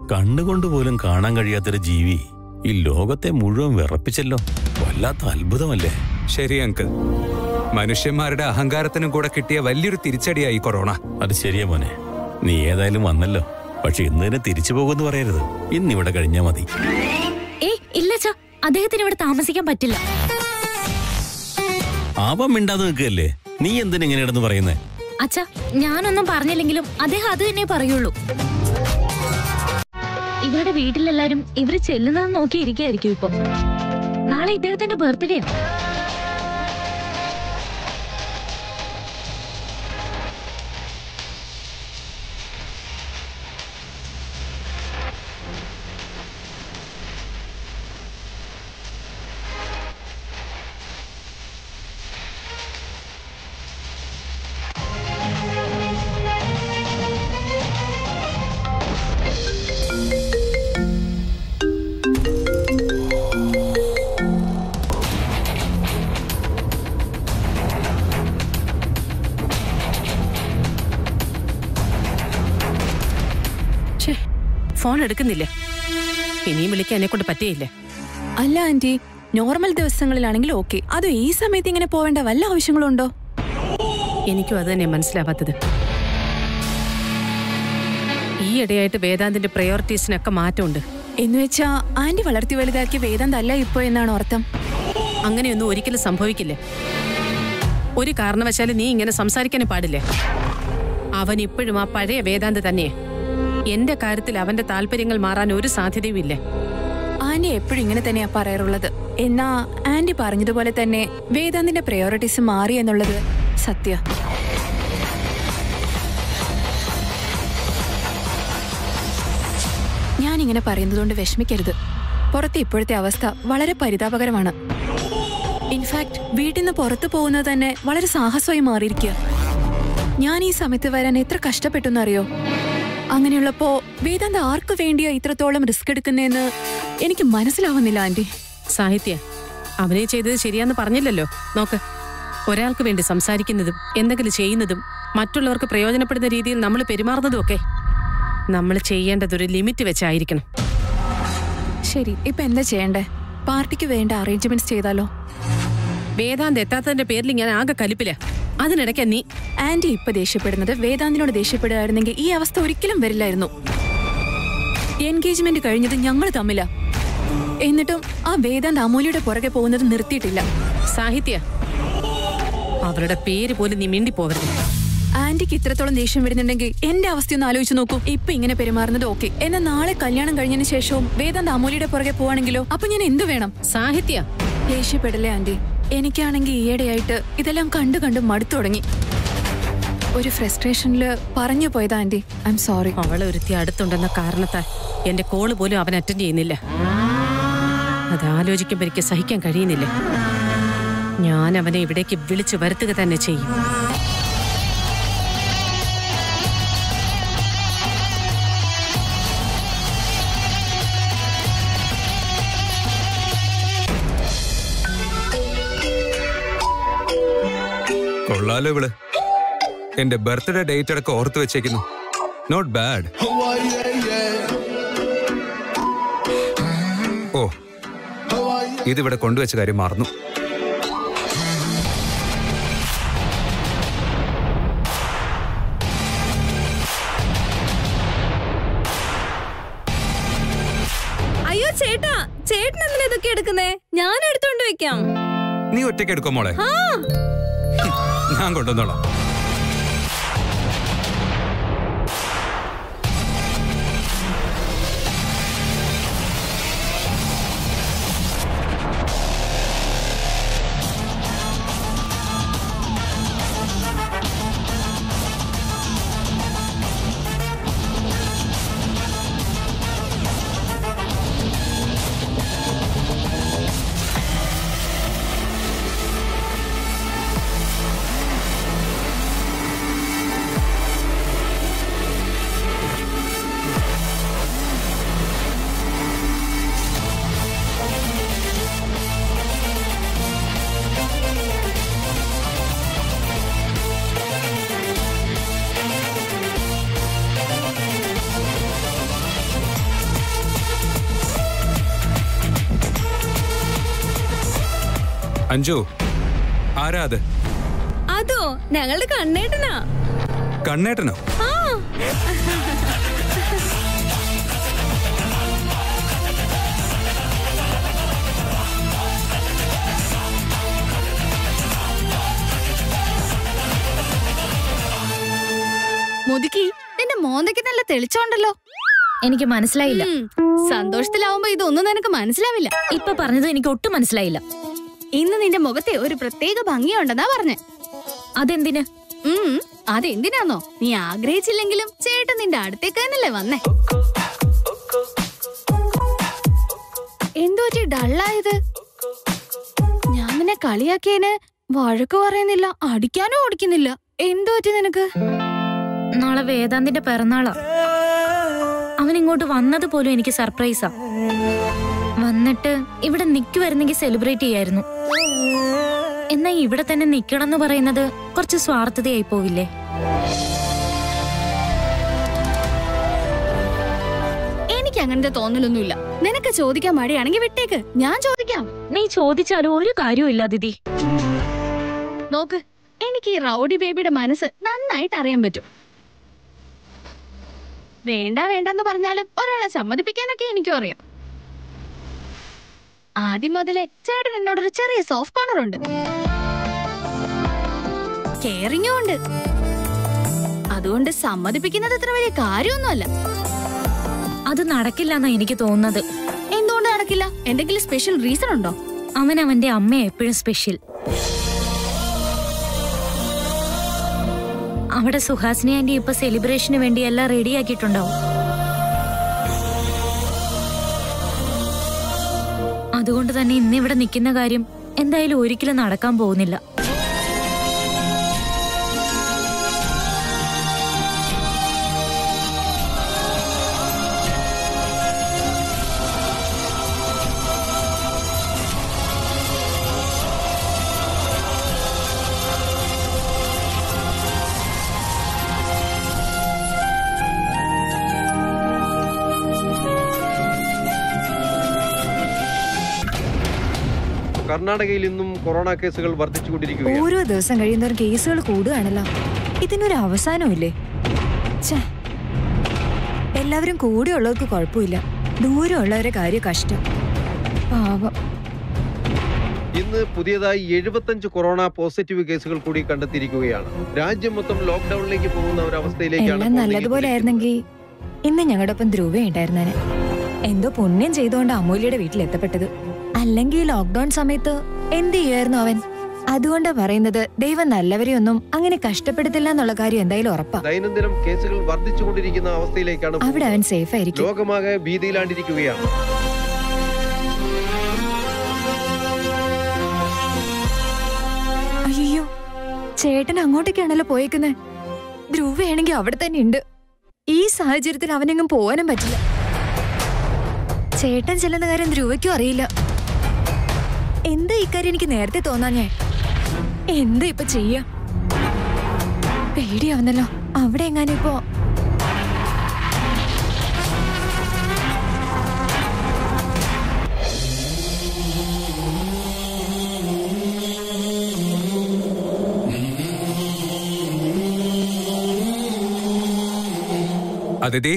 കണ്ണുകൊണ്ട് പോലും കാണാൻ കഴിയാത്തൊരു ജീവി ഈ ലോകത്തെ മുഴുവൻ വിറപ്പിച്ചല്ലോ വല്ലാത്ത അത്ഭുതമല്ലേ ശരി അങ്കിൾ മനുഷ്യന്മാരുടെ അഹങ്കാരത്തിനും കൂടെ കിട്ടിയ വലിയൊരു തിരിച്ചടിയായി കൊറോണ അത് ശരിയാ മോനെ നീ ഏതായാലും വന്നല്ലോ പക്ഷെ ഇന്ന് തന്നെ തിരിച്ചു പോകുമെന്ന് പറയരുത് ഇന്നിവിടെ കഴിഞ്ഞാ മതി ഏയ് ഇല്ല അച്ഛാ അദ്ദേഹത്തിന് ഇവിടെ താമസിക്കാൻ പറ്റില്ല ആവാൻ മിണ്ടാതെ നിൽക്കുകയല്ലേ നീ എന്തിനാ ഇങ്ങനെ ഇടന്ന് പറയുന്നേ അച്ഛാ ഞാനൊന്നും പറഞ്ഞില്ലെങ്കിലും അദ്ദേഹം അത് തന്നെ പറയുള്ളൂ ഇവരുടെ വീട്ടിലെല്ലാരും ഇവര് ചെല്ലുന്നത് നോക്കി ഇരിക്കായിരിക്കും ഇപ്പൊ നാളെ ഇദ്ദേഹത്തിന്റെ ബർത്ത്ഡേ ഛേ ഫോൺ എടുക്കുന്നില്ലേ ഇനിയും വിളിക്കാൻ എന്നെ കൊണ്ട് പറ്റിയില്ലേ അല്ല ആന്റി നോർമൽ ദിവസങ്ങളിലാണെങ്കിൽ ഓക്കെ അത് ഈ സമയത്ത് ഇങ്ങനെ പോവേണ്ട വല്ല ആവശ്യങ്ങളുണ്ടോ എനിക്കും അത് തന്നെ മനസ്സിലാവാത്തത് ഈ ഇടയായിട്ട് വേദാന്തിന്റെ പ്രയോറിറ്റീസിനൊക്കെ മാറ്റമുണ്ട് എന്ന് വെച്ചാ ആന്റി വളർത്തി വലുതാക്കിയ വേദാന്ത് അല്ല ഇപ്പോ എന്നാണ് അർത്ഥം അങ്ങനെയൊന്നും ഒരിക്കലും സംഭവിക്കില്ല ഒരു കാരണവശാലും നീ ഇങ്ങനെ സംസാരിക്കാനും പാടില്ലേ അവൻ ഇപ്പോഴും ആ പഴയ വേദാന്ത് തന്നെ എന്റെ കാര്യത്തിൽ അവന്റെ താല്പര്യങ്ങൾ മാറാൻ ഒരു സാധ്യതയും ഇല്ല ആന്റി എപ്പോഴും ഇങ്ങനെ തന്നെയാ പറയാറുള്ളത് എന്നാ ആന്റി പറഞ്ഞതുപോലെ തന്നെ വേദാന്തിന്റെ പ്രയോറിറ്റീസ് മാറി എന്നുള്ളത് സത്യ ഞാനിങ്ങനെ പറയുന്നതുകൊണ്ട് വിഷമിക്കരുത് പുറത്തെ ഇപ്പോഴത്തെ അവസ്ഥ വളരെ പരിതാപകരമാണ് ഇൻഫാക്ട് വീട്ടിൽ നിന്ന് പുറത്തു പോകുന്നത് തന്നെ വളരെ സാഹസമായി മാറിയിരിക്കുക ഞാൻ ഈ സമയത്ത് വരാൻ എത്ര കഷ്ടപ്പെട്ടെന്നറിയോ അങ്ങനെയുള്ളപ്പോ വേദാന്ത ആർക്കു വേണ്ടിയാ ഇത്രത്തോളം റിസ്ക് എടുക്കുന്നതെന്ന് എനിക്ക് മനസ്സിലാവുന്നില്ല ആന്റി സാഹിത്യ അവനെ ചെയ്തത് ശരിയാന്ന് പറഞ്ഞില്ലല്ലോ നോക്ക് ഒരാൾക്ക് വേണ്ടി സംസാരിക്കുന്നതും എന്തെങ്കിലും ചെയ്യുന്നതും മറ്റുള്ളവർക്ക് പ്രയോജനപ്പെടുന്ന രീതിയിൽ നമ്മൾ പെരുമാറുന്നതും ഒക്കെ നമ്മൾ ചെയ്യേണ്ടതൊരു ലിമിറ്റ് വെച്ചായിരിക്കണം ശരി ഇപ്പൊ എന്താ ചെയ്യണ്ടേ പാർട്ടിക്ക് വേണ്ട അറേഞ്ച്മെന്റ്സ് ചെയ്താലോ വേദാന്ത് എത്താത്തതിന്റെ പേരിൽ ഞാൻ ആകെ കലിപ്പില്ല അതിനിടയ്ക്ക് നീ ആന്റി ഇപ്പൊ ദേഷ്യപ്പെടുന്നത് വേദാന്തിനോട് ദേഷ്യപ്പെടുകയായിരുന്നെങ്കിൽ ഈ അവസ്ഥ ഒരിക്കലും വരില്ലായിരുന്നു എൻഗേജ്മെന്റ് കഴിഞ്ഞത് ഞങ്ങൾ തമ്മിലാ എന്നിട്ടും ആ വേദാന്ത് അമൂല്യയുടെ പുറകെ പോകുന്നത് നിർത്തിയിട്ടില്ല സാഹിത്യ അവരുടെ പേര് പോലും നീ മിണ്ടി പോകരുത് ആന്റിക്ക് ഇത്രത്തോളം ദേഷ്യം വരുന്നുണ്ടെങ്കിൽ എന്റെ അവസ്ഥയൊന്ന് ആലോചിച്ച് നോക്കൂ ഇപ്പൊ ഇങ്ങനെ പെരുമാറുന്നത് ഓക്കെ എന്നാൽ നാളെ കല്യാണം കഴിഞ്ഞതിന് ശേഷവും വേദാന്ത് അമൂല്യയുടെ പുറകെ പോവാണെങ്കിലോ അപ്പൊ ഞാൻ എന്ത് വേണം സാഹിത്യ ദേഷ്യപ്പെടല്ലേ ആന്റി എനിക്കാണെങ്കിൽ ഈയിടെയായിട്ട് ഇതെല്ലാം കണ്ടു കണ്ട് മടുത്തു തുടങ്ങി ഒരു ഫ്രസ്ട്രേഷനിൽ പറഞ്ഞു പോയതാ ആന്റി ഐ എം സോറി അവളെ ഒരുത്തി അടുത്തുണ്ടെന്ന കാരണത്താൽ എന്റെ കോള് പോലും അവൻ അറ്റൻഡ് ചെയ്യുന്നില്ല അത് ആലോചിക്കുമ്പോൾ എനിക്ക് സഹിക്കാൻ കഴിയുന്നില്ല ഞാൻ അവനെ ഇവിടേക്ക് വിളിച്ചു വരുത്തുക തന്നെ ചെയ്യും കൊള്ളാലോ ഇവള് എന്റെ ബർത്ത്ഡേ ഡേറ്റ് അടക്കം ഓർത്ത് വെച്ചേക്കുന്നു നോട്ട് ബാഡ് ഓ ഇതിവിടെ കൊണ്ടുവച്ച കാര്യം മറന്നു അയ്യോ ചേട്ടാ ചേട്ടൻ എന്തിനാ ഇതൊക്കെ എടുക്കുന്നേ ഞാൻ എടുത്തോണ്ട് വെക്കാം നീ ഒറ്റയ്ക്ക് എടുക്കോ മോളെ ആ ഞാൻ കൊണ്ടുവന്നോളാം അഞ്ജു ആരാ അത് അതോ ഞങ്ങളുടെ കണ്ണേട്ടനാ കണ്ണേട്ടനോ ആ മുതുക്കി നിന്റെ മോന്തയ്ക്ക് നല്ല തെളിച്ചോണ്ടല്ലോ എനിക്ക് മനസ്സിലായില്ല ഉം, സന്തോഷത്തിലാവുമ്പോ ഇതൊന്നും നിനക്ക് മനസ്സിലാവില്ല ഇപ്പൊ പറഞ്ഞത് എനിക്ക് ഒട്ടും മനസ്സിലായില്ല ഇന്ന് നിന്റെ മുഖത്തെ ഒരു പ്രത്യേക ഭംഗിയുണ്ടെന്നാ പറഞ്ഞെ അതെന്തിന് ഉം അതെന്തിനാന്നോ നീ ആഗ്രഹിച്ചില്ലെങ്കിലും ചേട്ടൻ നിന്റെ അടുത്തേക്ക് തന്നെയല്ലേ വന്നേ എന്തോ ഡള്ളായത് ഞാൻ നിന്നെ കളിയാക്കിയതിന് വഴക്ക് പറയുന്നില്ല അടിക്കാനോ ഓടിക്കുന്നില്ല എന്തോ നിനക്ക് നാളെ വേദാന്തിന്റെ പിറന്നാളാ അവൻ ഇങ്ങോട്ട് വന്നത് പോലും എനിക്ക് സർപ്രൈസാ വന്നിട്ട് ഇവിടെ നിൽക്കുമായിരുന്നെങ്കിൽ സെലിബ്രേറ്റ് ചെയ്യായിരുന്നു എന്നാ ഇവിടെ തന്നെ നിക്കണം എന്ന് പറയുന്നത് കുറച്ച് സ്വാർത്ഥതയായി പോവില്ലേ എനിക്ക് അങ്ങനത്തെ തോന്നലൊന്നുമില്ല നിനക്ക് ചോദിക്കാൻ മടിയാണെങ്കിൽ വിട്ടേക്ക് ഞാൻ ചോദിക്കാം നീ ചോദിച്ചാലും ഒരു കാര്യവും ദിതി നോക്ക് എനിക്ക് ഈ റൗഡി ബേബിയുടെ മനസ്സ് നന്നായിട്ട് അറിയാൻ പറ്റും വേണ്ട വേണ്ടെന്ന് പറഞ്ഞാലും ഒരാളെ സമ്മതിപ്പിക്കാനൊക്കെ എനിക്കും അറിയാം ആദ്യം മുതലേ ചേട്ടൻ എന്നോടൊരു ചെറിയ സോഫ്റ്റ് കോർണർ ഉണ്ട് കെയറിങ്ങും ഉണ്ട് അതുകൊണ്ട് സമ്മതിപ്പിക്കുന്നത് അത്ര വലിയ കാര്യമൊന്നുമല്ല അത് നടക്കില്ല എന്നാ എനിക്ക് തോന്നുന്നത് എന്തുകൊണ്ട് നടക്കില്ല എന്തെങ്കിലും സ്പെഷ്യൽ റീസൺ ഉണ്ടോ അവൻ അവന്റെ അമ്മ എപ്പോഴും സ്പെഷ്യൽ അവിടെ സുഹാസിനി ആന്റി ഇപ്പൊ സെലിബ്രേഷന് വേണ്ടി എല്ലാം റെഡിയാക്കിയിട്ടുണ്ടാവും അതുകൊണ്ട് തന്നെ ഇന്ന് ഇവിടെ നിൽക്കുന്ന കാര്യം എന്തായാലും ഒരിക്കലും നടക്കാൻ പോകുന്നില്ല കർണാടകയിൽ ഇന്നും കൊറോണ കേസുകൾ വർദ്ധിച്ചുകൊണ്ടിരിക്കുകയാണ് ഓരോ ദിവസം കഴിയുന്നവരും കേസുകൾ കൂടുകയാണല്ലോ ഇതിനൊരു അവസാനമില്ലേ ഛേ എല്ലാവരും കൂടെയുള്ളവർക്ക് കുഴപ്പമില്ല ദൂരമുള്ളവരെ കാര്യം കഷ്ടം പാവം ഇന്ന് പുതിയതായി എഴുപത്തഞ്ച് കൊറോണ പോസിറ്റീവ് കേസുകൾ കൂടി കണ്ടെത്തിയിരിക്കുകയാണ് രാജ്യം മൊത്തം ലോക്ക്ഡൌണിലേക്ക് പോകുന്ന ഒരു അവസ്ഥയിലേക്കാണ് എല്ലാം നല്ലതുപോലെ ആയിരുന്നെങ്കിൽ ഇന്ന് ഞങ്ങളുടെ ഒപ്പം ധ്രുവ ഉണ്ടായിരുന്നേനെ എന്തോ പുണ്യം ചെയ്തുകൊണ്ട് അമൂല്യയുടെ വീട്ടിൽ എത്തപ്പെട്ടത് അല്ലെങ്കിൽ ലോക്ക്ഡൌൺ സമയത്ത് എന്ത് ചെയ്യുമായിരുന്നു അവൻ അതുകൊണ്ടാ പറയുന്നത് ദൈവം നല്ലവരെയൊന്നും അങ്ങനെ കഷ്ടപ്പെടുത്തില്ല എന്നുള്ള കാര്യം എന്തായാലും ഉറപ്പാ ദൈനംദിനം കേസുകൾ വർദ്ധിച്ചുകൊണ്ടിരിക്കുന്ന അവസ്ഥയിലേക്കാണ് അവിടെ അവൻ സേഫ് ആയിരിക്കും ലോകമാകെ ഭീതിയിലാണ്ടിരിക്കുകയാണ് അയ്യോ ചേട്ടൻ അങ്ങോട്ടേക്കാണല്ലോ പോയേക്കുന്നത് ധ്രുവയാണെങ്കിൽ അവിടെ തന്നെ ഉണ്ട് ഈ സാഹചര്യത്തിൽ അവനെങ്ങും പോവാനും പറ്റില്ല ചേട്ടൻ ചെല്ലുന്ന കാര്യം ധ്രുവയ്ക്കും അറിയില്ല എന്താ ഇക്കാര്യം എനിക്ക് നേരത്തെ തോന്നാഞ്ഞേ എന്താ ഇപ്പൊ ചെയ്യാ പേടിയാവുന്നല്ലോ അവിടെ എങ്ങാനും ഇപ്പോ അതിഥി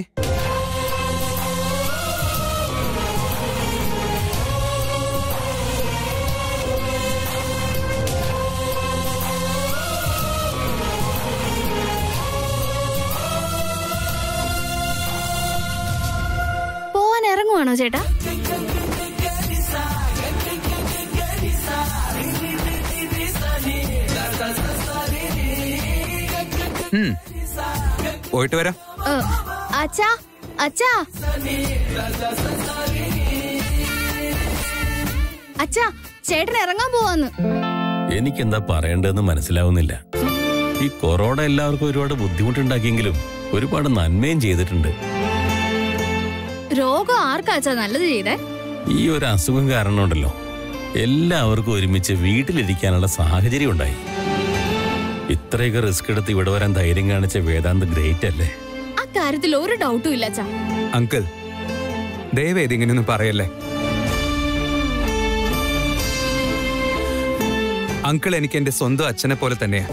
പോവാൻ ഇറങ്ങുവാണോ ചേട്ടാ ഉം. പോയിട്ട് വരാം ഏ, അച്ഛാ അച്ഛാ അച്ഛാ ചേട്ടൻ ഇറങ്ങാൻ പോവാന്ന് എനിക്കെന്താ പറയേണ്ടതെന്ന് മനസ്സിലാവുന്നില്ല ഈ കൊറോണ എല്ലാവർക്കും ഒരുപാട് ബുദ്ധിമുട്ടുണ്ടാക്കിയെങ്കിലും ഒരുപാട് നന്മയും ചെയ്തിട്ടുണ്ട് രോഗം ആർക്കാ അച്ഛാ നല്ലത് ചെയ്തേ ഈ ഒരു അസുഖം കാരണം ഉണ്ടല്ലോ എല്ലാവർക്കും ഒരുമിച്ച് വീട്ടിലിരിക്കാനുള്ള സാഹചര്യം ഉണ്ടായി ഇത്രയൊക്കെ റിസ്ക് എടുത്ത് ഇവിടെ വരാൻ ധൈര്യം കാണിച്ച വേദാന്ത് ഗ്രേറ്റ് അല്ലേ അക്കാര്യത്തിൽ ഒരു ഡൗട്ടും ഇല്ല അച്ഛാ അങ്കിൾ ദയവേത് ഇങ്ങനെയൊന്നും പറയല്ലേ അങ്കിൾ എനിക്ക് എന്റെ സ്വന്തം അച്ഛനെ പോലെ തന്നെയാ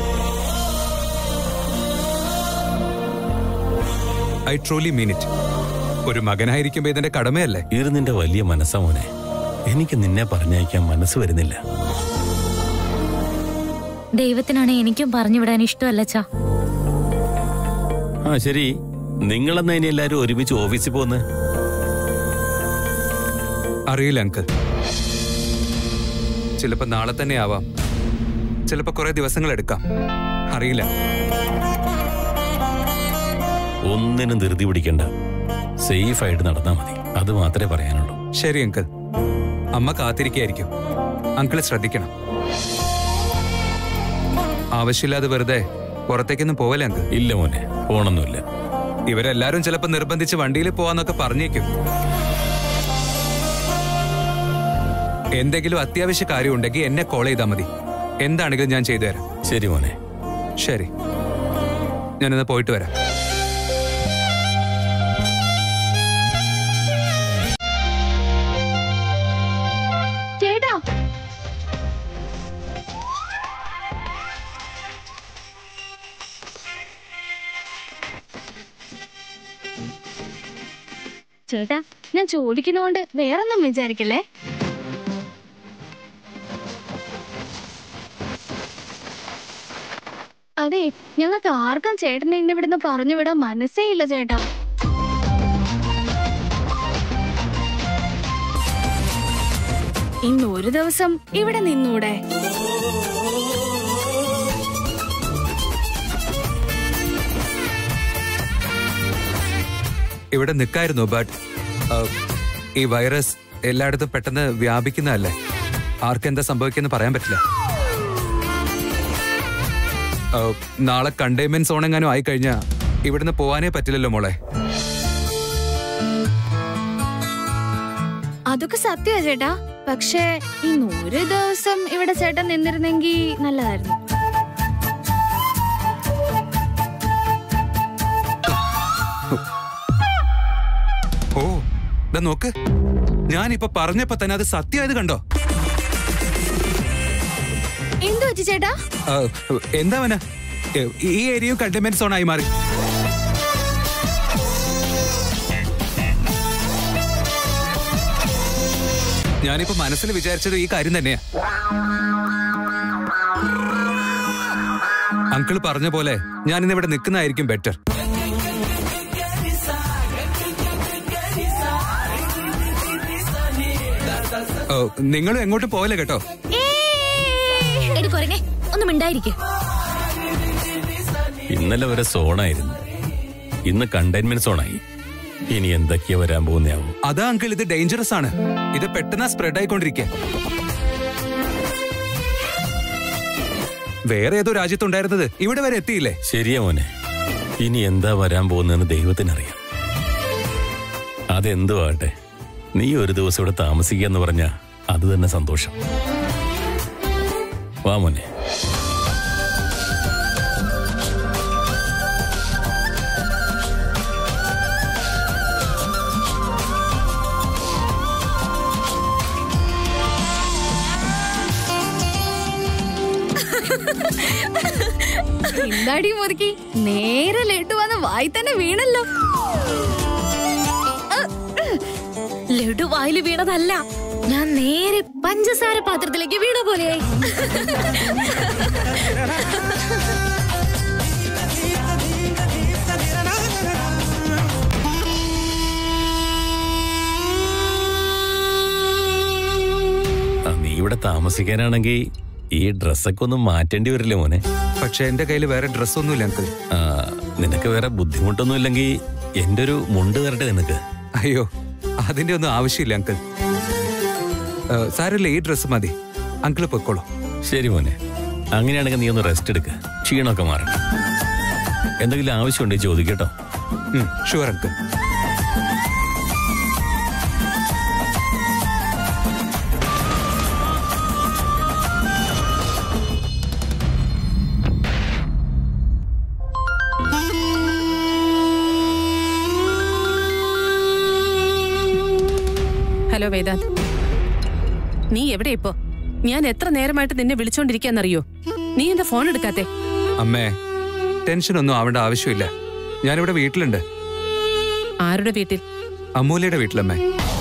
ഐ ട്രൂലി മീൻ ഇറ്റ് ഒരു മകനായിരിക്കുമ്പോ ഇതിന്റെ കടമയല്ലേ ഇത് നിന്റെ വലിയ മനസ്സാ മോനെ എനിക്ക് നിന്നെ പറഞ്ഞയക്കാൻ മനസ്സ് വരുന്നില്ല ദൈവത്തിനാണ് എനിക്കും പറഞ്ഞു വിടാൻ ഇഷ്ടമല്ല അച്ഛാ ആ ശരി നിങ്ങളെന്നാ ഇനി എല്ലാരും ഒരുമിച്ച് ഓഫീസിൽ പോന്ന് അറിയില്ല അങ്കിൾ ചിലപ്പോ നാളെ തന്നെ ആവാം ചിലപ്പോ കുറെ ദിവസങ്ങൾ എടുക്കാം അറിയില്ല ഒന്നിനും ധൃതി പിടിക്കണ്ട സേഫ് ആയിട്ട് നടന്നാ മതി അത് മാത്രമേ പറയാനുള്ളൂ ശരി അങ്കിൾ അമ്മ കാത്തിരിക്കായിരിക്കും അങ്കിൾ ശ്രദ്ധിക്കണം ആവശ്യമില്ലാതെ വെറുതെ പുറത്തേക്കൊന്നും പോവല്ലേ അങ്കിൾ ഇല്ല മോനെ പോണൊന്നുമില്ല ഇവരെല്ലാരും ചിലപ്പോ നിർബന്ധിച്ച് വണ്ടിയിൽ പോവാന്നൊക്കെ പറഞ്ഞേക്കും എന്തെങ്കിലും അത്യാവശ്യ കാര്യം ഉണ്ടെങ്കിൽ എന്നെ കോൾ ചെയ്താൽ മതി എന്താണെങ്കിലും ഞാൻ ചെയ്തു തരാം ശരി മോനെ ശരി ഞാനിന്ന് പോയിട്ട് വരാം ചേട്ടാ ചേട്ടാ ഞാൻ ചോദിക്കുന്നോണ്ട് വേറൊന്നും വിചാരിക്കല്ലേ അതെ ഞങ്ങൾക്ക് ആർക്കും ചേട്ടനെ ഇന്ന് ഇവിടുന്ന് പറഞ്ഞു വിടാൻ മനസ്സേ ഇല്ല ചേട്ടാ ഇന്ന് ഒരു ദിവസം ഇവിടെ നിന്നൂടെ ഇവിടെ നിൽക്കായിരുന്നു ബട്ട് ഈ വൈറസ് എല്ലായിടത്തും പെട്ടെന്ന് വ്യാപിക്കുന്നതല്ലേ ആർക്കെന്താ സംഭവിക്കുന്ന പറയാൻ പറ്റില്ല ആ, നാളെ കണ്ടെയ്ൻമെന്റ് സോൺ എങ്ങാനും ആയി കഴിഞ്ഞാൽ ഇവിടുന്ന് പോവാനേ പറ്റില്ലല്ലോ മോളെ അതൊക്കെ സത്യമാ ചേട്ടാ പക്ഷേ ഇന്ന് ഒരു ദിവസം ഇവിടെ ചേട്ടൻ നിന്നിരുന്നെങ്കിൽ നല്ലതായിരുന്നു ഓ ദാ നോക്ക് ഞാനിപ്പോ പറഞ്ഞപ്പോ തന്നെ അത് സത്യമായത് കണ്ടോ എന്തു പറ്റി ചേട്ടാ ആ, എന്താ അവന് ഈ ഏരിയയും കണ്ടെയ്ൻമെന്റ് സോൺ ആയി മാറി ഞാനിപ്പോ മനസ്സിൽ വിചാരിച്ചത് ഈ കാര്യം തന്നെയാ അങ്കിൾ പറഞ്ഞ പോലെ ഞാൻ ഇന്ന് ഇവിടെ നിൽക്കുന്നതായിരിക്കും ബെറ്റർ ഓ നിങ്ങളും എങ്ങോട്ടും പോവല്ലേ കേട്ടോ എടി കൊരങ്ങേ ഒന്നും മിണ്ടായിരിക്കും ഇന്നലെ വരെ സോണായിരുന്നു ഇന്ന് കണ്ടെയ്ൻമെന്റ് സോണായി ഇനി എന്തൊക്കെയാ വരാൻ പോകുന്നയാവും അതാ അങ്കിൾ ഇത് ഡേഞ്ചറസ് ആണ് ഇത് പെട്ടെന്ന് സ്പ്രെഡ് ആയിക്കൊണ്ടിരിക്കുക വേറെ ഏതോ രാജ്യത്തുണ്ടായിരുന്നത് ഇവിടെ വരെ എത്തിയില്ലേ ശരിയാ മോനെ ഇനി എന്താ വരാൻ പോകുന്നതെന്ന് ദൈവത്തിനറിയാം അതെന്തോ ആട്ടെ നീ ഒരു ദിവസം ഇവിടെ താമസിക്കുക എന്ന് പറഞ്ഞാ അത് തന്നെ സന്തോഷം വാ മോനെ എന്താടി മുറുക്കി നേരെ ലഡു വന്ന് വായി തന്നെ വീണല്ലോ ലഡു വായിൽ വീണതല്ല ഞാൻ നേരെ പഞ്ചസാര പാത്രത്തിലേക്ക് വീണ പോലെയായി ആ, നീ ഇവിടെ താമസിക്കാനാണെങ്കിൽ ഈ ഡ്രസ്സൊക്കെ ഒന്ന് മാറ്റേണ്ടി വരില്ലേ മോനെ പക്ഷെ എന്റെ കയ്യിൽ വേറെ ഡ്രസ്സൊന്നുമില്ല അങ്കിൾ ആ, നിനക്ക് വേറെ ബുദ്ധിമുട്ടൊന്നും ഇല്ലെങ്കിൽ എന്റെ ഒരു മുണ്ട് തരട്ടെ നിനക്ക് അയ്യോ അതിന്റെ ഒന്നും ആവശ്യമില്ല അങ്കിൾ സാരമില്ല ഈ ഡ്രസ്സ് മതി അങ്കിൾ പൊയ്ക്കോളൂ ശരി മോനെ അങ്ങനെയാണെങ്കിൽ നീ ഒന്ന് റെസ്റ്റ് എടുക്ക ക്ഷീണമൊക്കെ മാറണം എന്തെങ്കിലും ആവശ്യമുണ്ടെങ്കിൽ ചോദിക്കട്ടോ ഷുവർ അങ്കിൾ ഹലോ വേദാന്ത് നീ എവിടെ ഇപ്പോ ഞാൻ എത്ര നേരമായിട്ട് നിന്നെ വിളിച്ചോണ്ടിരിക്കാന്നറിയോ നീ എന്റെ ഫോൺ എടുക്കാത്തെ അമ്മേ ടെൻഷനൊന്നും ആവേണ്ട ആവശ്യമില്ല ഞാനിവിടെ വീട്ടിലുണ്ട് ആരുടെ വീട്ടിൽ അമ്മൂലയുടെ വീട്ടിലമ്മേ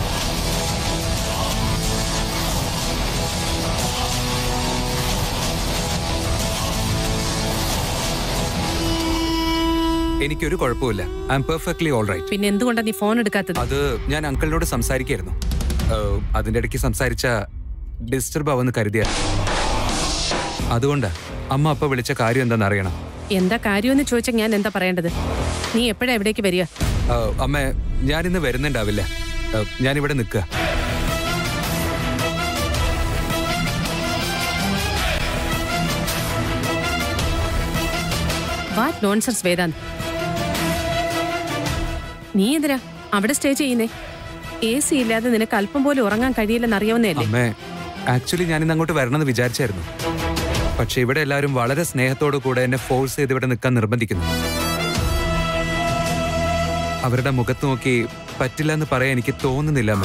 എനിക്കൊരു കുഴപ്പമില്ല I'm perfectly all right പിന്നെ എന്തുകൊണ്ടാ നീ ഫോൺ എടുക്കാത്തത് അത് ഞാൻ അങ്കിളിനോട് സംസാരിക്കായിരുന്നു ഏഹ്, അതിന്റെ ഇടയ്ക്ക് സംസാരിച്ച ഡിസ്റ്റർബ് ആവെന്ന് കരുതിയ അതുകൊണ്ട് അമ്മ അപ്പ വിളിച്ച കാര്യം എന്താണെന്ന് അറിയണം എന്താ കാര്യമെന്ന് ചോദിച്ചാൽ ഞാൻ എന്താ പറയേണ്ടത് നീ എപ്പോഴാ എവിടേക്ക് വരിക ഏഹ്, അമ്മ ഞാനിന്ന് വരുന്നുണ്ടാവില്ല ഏഹ്, ഞാനിവിടെ നിൽക്കുക വാട്ട് നോൺസെൻസ് വേദാന്ത് നീ എന്തിനാ അവിടെ സ്റ്റേ ചെയ്യുന്നേ എ സി ഇല്ലാതെ നിനക്ക് അല്പം പോലും ഉറങ്ങാൻ കഴിയില്ലെന്ന് അറിയാവുന്നതല്ലേ അമ്മേ ആക്ച്വലി ഞാനിന്ന് അങ്ങോട്ട് വരണമെന്ന് വിചാരിച്ചായിരുന്നു പക്ഷെ ഇവിടെ എല്ലാവരും വളരെ സ്നേഹത്തോടു കൂടെ എന്നെ ഫോഴ്സ് ചെയ്ത് ഇവിടെ നിൽക്കാൻ നിർബന്ധിക്കുന്നു അവരുടെ മുഖത്ത് നോക്കി പറ്റില്ല എന്ന് പറയാൻ എനിക്ക് തോന്നുന്നില്ല അമ്മേ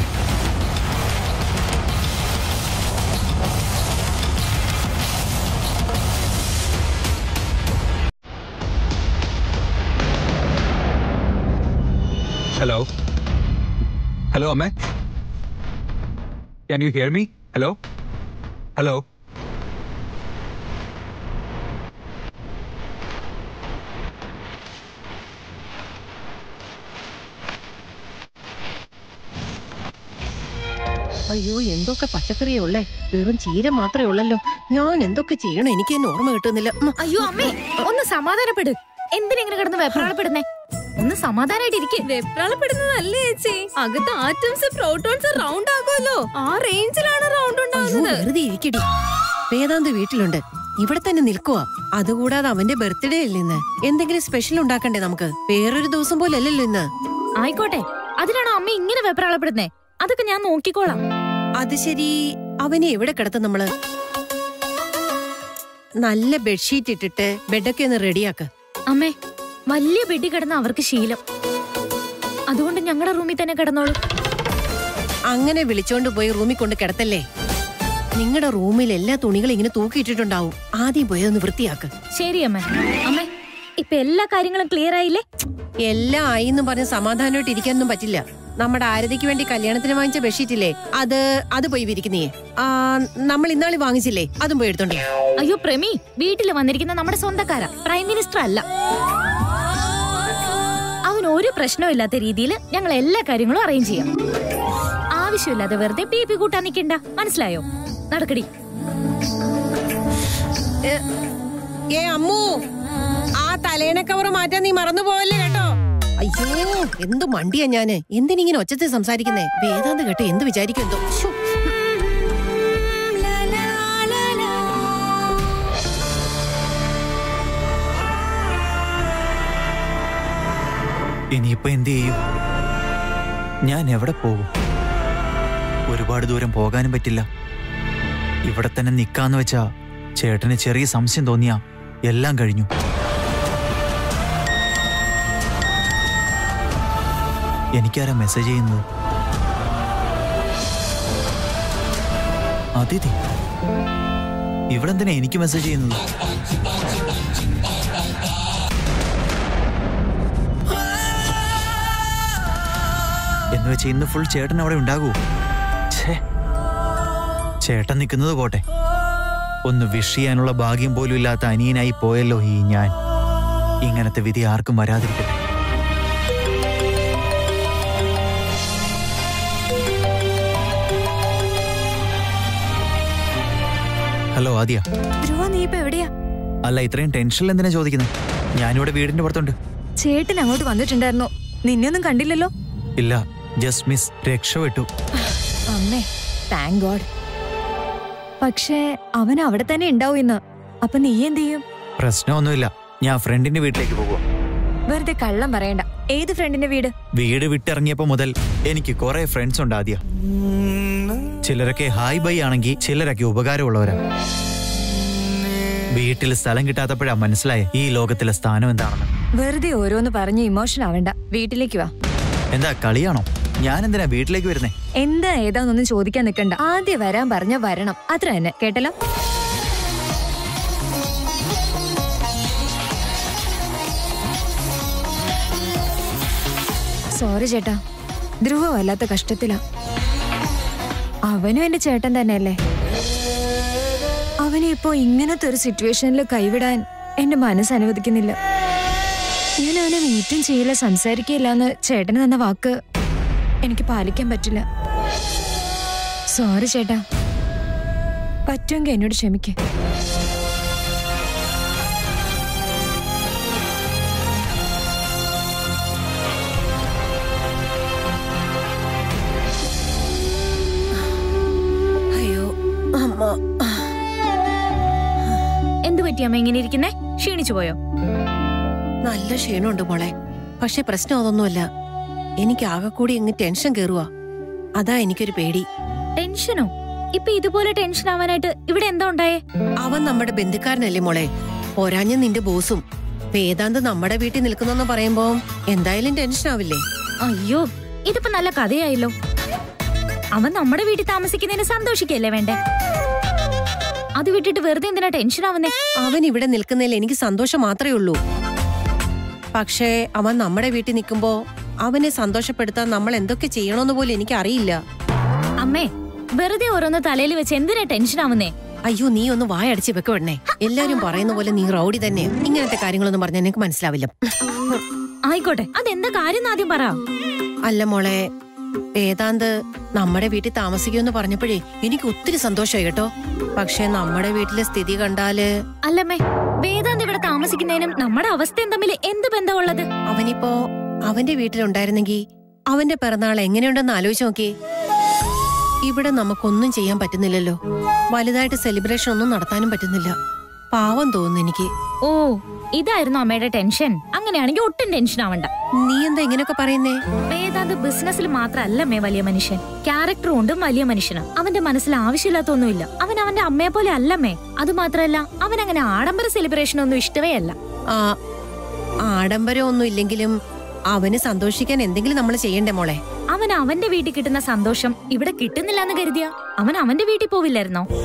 ഹലോ ഹലോ അമ്മേ Can you hear me? Hello? Hello? അയ്യോ എന്തൊക്കെ പച്ചക്കറിയാ ഉള്ളേ വെറും ചീര മാത്രമേ ഉള്ളല്ലോ ഞാൻ എന്തൊക്കെ ചെയ്യണം എനിക്ക് തന്നെ ഓർമ്മ കിട്ടുന്നില്ല ഉം. അയ്യോ അമ്മേ ഒന്ന് സമാധാനപ്പെട് എന്തിനെങ്ങനെ കിടന്ന് വെപ്രാളപ്പെടുന്നേ ഒന്ന് സമാധാനായിട്ട് ഇരിക്കും വെപ്രാളപ്പെടുന്നതല്ലേ ചേച്ചി അകത്ത് ആറ്റംസ് പ്രോട്ടോൺസ് റൗണ്ട് ആകുമല്ലോ ആ റേഞ്ചിലാണ് റൗണ്ട് അയ്യോ ഉണ്ടാകുന്നത് വെറുതെ ഇരിക്കടി വേദാന്ത് വീട്ടിലുണ്ട് ഇവിടെ തന്നെ നിൽക്കുവാ അതുകൂടാതെ അവന്റെ ബർത്ത്ഡേ അല്ലേ ഇന്ന് എന്തെങ്കിലും സ്പെഷ്യൽ ഉണ്ടാക്കണ്ടേ നമുക്ക് വേറൊരു ദിവസം പോലെ അല്ലല്ലോ ഇന്ന് ആയിക്കോട്ടെ അതിനാണോ അമ്മ ഇങ്ങനെ വെപ്രാളപ്പെടുന്നേ അതൊക്കെ ഞാൻ നോക്കിക്കോളാം അത് ശരി അവനെ എവിടെ കിടത്തും നമ്മള് നല്ല ബെഡ്ഷീറ്റ് ഇട്ടിട്ട് ബെഡൊക്കെ ഒന്ന് റെഡിയാക്ക അമ്മേ വലിയ ബെഡി കിടന്ന അവർക്ക് ശീലം അതുകൊണ്ട് ഞങ്ങളുടെ റൂമിൽ തന്നെ കിടന്നോളൂ അങ്ങനെ വിളിച്ചോണ്ട് പോയി റൂമിൽ കൊണ്ട് കിടത്തല്ലേ നിങ്ങളുടെ റൂമിൽ എല്ലാ തുണികളും ഇങ്ങനെ തൂക്കിയിട്ടിട്ടുണ്ടാവും ആദ്യം പോയി ഒന്ന് വൃത്തിയാക്ക് ശരി അമ്മേ അമ്മേ ഇപ്പൊ എല്ലാ കാര്യങ്ങളും ക്ലിയർ ആയില്ലേ എല്ലാം ആയി എന്ന് പറഞ്ഞ് സമാധാനമായിട്ട് ഇരിക്കാനൊന്നും പറ്റില്ല നമ്മുടെ ആരതിക്ക് വേണ്ടി കല്യാണത്തിന് വാങ്ങിച്ച ബെഡ്ഷീറ്റ് ഇല്ലേ അത് അത് പോയി വിരിക്കുന്നേ ആ നമ്മൾ ഇന്നാളി വാങ്ങിച്ചില്ലേ അതും പോയി എടുത്തോണ്ടേ അയ്യോ പ്രമി വീട്ടിൽ വന്നിരിക്കുന്ന നമ്മുടെ സ്വന്തക്കാരാ പ്രൈം മിനിസ്റ്റർ അല്ല അവന് ഒരു പ്രശ്നവും ഇല്ലാത്ത രീതിയിൽ ഞങ്ങൾ എല്ലാ കാര്യങ്ങളും അറേഞ്ച് ചെയ്യാം ആവശ്യമില്ലാതെ വെറുതെ പി പി കൂട്ടാൻ നിൽക്കണ്ട മനസ്സിലായോ നടക്കടി ഏ അമ്മു ആ തലേണ കവർ മാറ്റാൻ നീ മറന്നു പോവല്ലേ കേട്ടോ അയ്യോ എന്ത് മണ്ടിയാ ഞാന് എന്തിനിങ്ങനെ ഒച്ചത്തിൽ സംസാരിക്കുന്നേ വേദാന്ത് കേട്ടോ എന്ത് വിചാരിക്കും എന്തോ ശ്ശോ. ഇനിയിപ്പോ എന്ത് ചെയ്യും ഞാൻ എവിടെ പോകും ഒരുപാട് ദൂരം പോകാനും പറ്റില്ല ഇവിടെ തന്നെ നിക്കാന്ന് വെച്ചാ ചേട്ടന് ചെറിയ സംശയം തോന്നിയാ എല്ലാം കഴിഞ്ഞു എനിക്കാരാ മെസ്സേജ് ചെയ്യുന്നത് അതിഥി ഇവിടെ എന്തിനാ എനിക്ക് മെസ്സേജ് ചെയ്യുന്നത് എന്ന് വെച്ച് ഇന്ന് ഫുൾ ചേട്ടൻ അവിടെ ഉണ്ടാകൂ ഛേ ചേട്ടൻ നിൽക്കുന്നത് പോട്ടെ ഒന്ന് വിഷ് ചെയ്യാനുള്ള ഭാഗ്യം പോലും ഇല്ലാത്ത അനിയനായി പോയല്ലോ ഈ ഞാൻ ഇങ്ങനത്തെ വിധി ആർക്കും വരാതിരിക്കട്ടെ ഹലോ ആദ്യ ധ്രുവ നീ ഇപ്പൊ എവിടെയാ അല്ല ഇത്രയും ടെൻഷനിൽ എന്തിനാ ചോദിക്കുന്നത് ഞാനിവിടെ വീടിന്റെ പുറത്തുണ്ട് ചേട്ടൻ അങ്ങോട്ട് വന്നിട്ടുണ്ടായിരുന്നോ നിന്നെയൊന്നും കണ്ടില്ലല്ലോ ഇല്ല ജസ്റ്റ് മിസ് രക്ഷപ്പെട്ടു അമ്മേ താങ്ക് ഗോഡ് പക്ഷേ അവൻ അവിടെ തന്നെ ഉണ്ടാവും ഇന്ന് അപ്പൊ നീ എന്ത് ചെയ്യും പ്രശ്നമൊന്നുമില്ല ഞാൻ ഫ്രണ്ടിന്റെ വീട്ടിലേക്ക് പോകും വെറുതെ കള്ളം പറയണ്ട ഏത് ഫ്രണ്ടിന്റെ വീട് വീട് വിട്ടിറങ്ങിയപ്പോ മുതൽ എനിക്ക് കുറെ ഫ്രണ്ട്സ് ഉണ്ട് ആദ്യ ചിലരൊക്കെ ഹായ് ബൈ ആണെങ്കിൽ ചിലരൊക്കെ ഉപകാരമുള്ളവരാ വീട്ടിൽ സ്ഥലം കിട്ടാത്തപ്പോഴാ മനസ്സിലായ ഈ ലോകത്തിലെ സ്ഥാനം എന്താണെന്ന് വെറുതെ ഓരോന്ന് പറഞ്ഞ് ഇമോഷൻ ആവണ്ട വീട്ടിലേക്ക് വാ എന്താ കളിയാണോ ഞാൻ എന്തിനാ വീട്ടിലേക്ക് വരുന്നേ എന്താ ഏതാന്നൊന്നും ചോദിക്കാൻ നിൽക്കണ്ട ആദ്യം വരാൻ പറഞ്ഞ വരണം അത്ര തന്നെ കേട്ടല്ലോ സോറി ചേട്ടാ ധ്രുവ വല്ലാത്ത കഷ്ടത്തിലാ അവനും എന്റെ ചേട്ടൻ തന്നെയല്ലേ അവനെ ഇപ്പോ ഇങ്ങനത്തെ ഒരു സിറ്റുവേഷനിൽ കൈവിടാൻ എന്റെ മനസ്സ് അനുവദിക്കുന്നില്ല ഞാൻ അവനെ മീറ്റും ചെയ്യില്ല സംസാരിക്കില്ല എന്ന് ചേട്ടന് തന്ന വാക്ക് എനിക്ക് പാലിക്കാൻ പറ്റില്ല സോറി ചേട്ടാ പറ്റുമെങ്കിൽ എന്നോട് ക്ഷമിക്കേ അയ്യോ അമ്മ എന്ത് പറ്റി അമ്മ ഇങ്ങനെ ഇരിക്കുന്നേ ക്ഷീണിച്ചു പോയോ നല്ല ക്ഷീണമുണ്ട് മോളെ പക്ഷെ പ്രശ്നം അതൊന്നുമല്ല എനിക്ക് ആകെ കൂടി അങ്ങ് ടെൻഷൻ കേറുവാ അതാ എനിക്കൊരു പേടി ടെൻഷനോ ഇപ്പൊ ഇതുപോലെ ടെൻഷൻ ആവാനായിട്ട് ഇവിടെ എന്താ ഉണ്ടായേ അവൻ നമ്മുടെ ബന്ധുക്കാരനല്ലേ മോളെ പോരാഞ്ഞ നിന്റെ ബോസും വേദാന്ത് നമ്മുടെ വീട്ടിൽ നിൽക്കുന്നെന്ന് പറയുമ്പോ എന്തായാലും ടെൻഷൻ ആവില്ലേ അയ്യോ ഇതിപ്പോ നല്ല കഥയായല്ലോ അവൻ നമ്മുടെ വീട്ടിൽ താമസിക്കുന്നതിന് സന്തോഷിക്കല്ലേ വേണ്ടേ അത് വിട്ടിട്ട് വെറുതെ എന്തിനാ ടെൻഷൻ ആവുന്നേ അവൻ ഇവിടെ നിൽക്കുന്നതിൽ എനിക്ക് സന്തോഷം മാത്രമേ ഉള്ളൂ പക്ഷേ അവൻ നമ്മുടെ വീട്ടിൽ നിൽക്കുമ്പോ അവനെ സന്തോഷപ്പെടുത്താൻ നമ്മൾ എന്തൊക്കെ ചെയ്യണമെന്ന് പോലും എനിക്ക് അറിയില്ല അമ്മേ വെറുതെ ഓരോന്ന് തലയിൽ വെച്ച് എന്തിനാ ടെൻഷൻ ആവുന്നേ അയ്യോ നീ ഒന്ന് വായടച്ച് വെക്കപ്പെടണേ എല്ലാരും പറയുന്ന പോലെ നീ റൗഡി തന്നെ ഇങ്ങനത്തെ കാര്യങ്ങളൊന്നും പറഞ്ഞാൽ എനിക്ക് മനസ്സിലാവില്ല ആയിക്കോട്ടെ അതെന്താ കാര്യം എന്ന് ആദ്യം പറ അല്ല മോളെ വേദാന്ത് നമ്മുടെ വീട്ടിൽ താമസിക്കുമെന്ന് പറഞ്ഞപ്പോഴേ എനിക്ക് ഒത്തിരി സന്തോഷമായി കേട്ടോ പക്ഷെ നമ്മുടെ വീട്ടിലെ സ്ഥിതി കണ്ടാല് അല്ലമ്മേ വേദാന്ത് ഇവിടെ താമസിക്കുന്നതിനും നമ്മുടെ അവസ്ഥയും തമ്മിൽ എന്ത് ബന്ധമുള്ളത് അവനിപ്പോ അവന്റെ വീട്ടിലുണ്ടായിരുന്നെങ്കിൽ അവന്റെ പിറന്നാൾ എങ്ങനെയുണ്ടെന്ന് ആലോചിച്ച് നോക്കി ഇവിടെ നമുക്കൊന്നും ചെയ്യാൻ പറ്റുന്നില്ലല്ലോ വലുതായിട്ട് സെലിബ്രേഷൻ ഒന്നും നടത്താനും പറ്റുന്നില്ല പാവം തോന്നുന്നു എനിക്ക് ഓ ഇതായിരുന്നു അമ്മയുടെ ടെൻഷൻ അങ്ങനെയാണെങ്കിൽ ഒട്ടും ടെൻഷൻ ആവണ്ട നീ എന്താ ഇങ്ങനെയൊക്കെ പറയുന്നേ വേദാന്ത് ബിസിനസ്സിൽ മാത്രല്ലമ്മേ വലിയ മനുഷ്യൻ ക്യാരക്ടർ കൊണ്ടും വലിയ മനുഷ്യനാണ് അവന്റെ മനസ്സിൽ ആവശ്യമില്ലാത്തൊന്നുമില്ല അവൻ അവന്റെ അമ്മയെ പോലെ അല്ലമ്മേ അത് മാത്രല്ല അവൻ അങ്ങനെ ആഡംബര സെലിബ്രേഷൻ ഒന്നും ഇഷ്ടവേ അല്ല ആ ആഡംബരം ഒന്നും ഇല്ലെങ്കിലും അവന് സന്തോഷിക്കാൻ എന്തെങ്കിലും നമ്മൾ ചെയ്യണ്ടേ മോളെ അവൻ അവന്റെ വീട്ടിൽ കിട്ടുന്ന സന്തോഷം ഇവിടെ കിട്ടുന്നില്ല എന്ന് കരുതിയ അവൻ അവന്റെ വീട്ടിൽ പോവില്ലായിരുന്നോ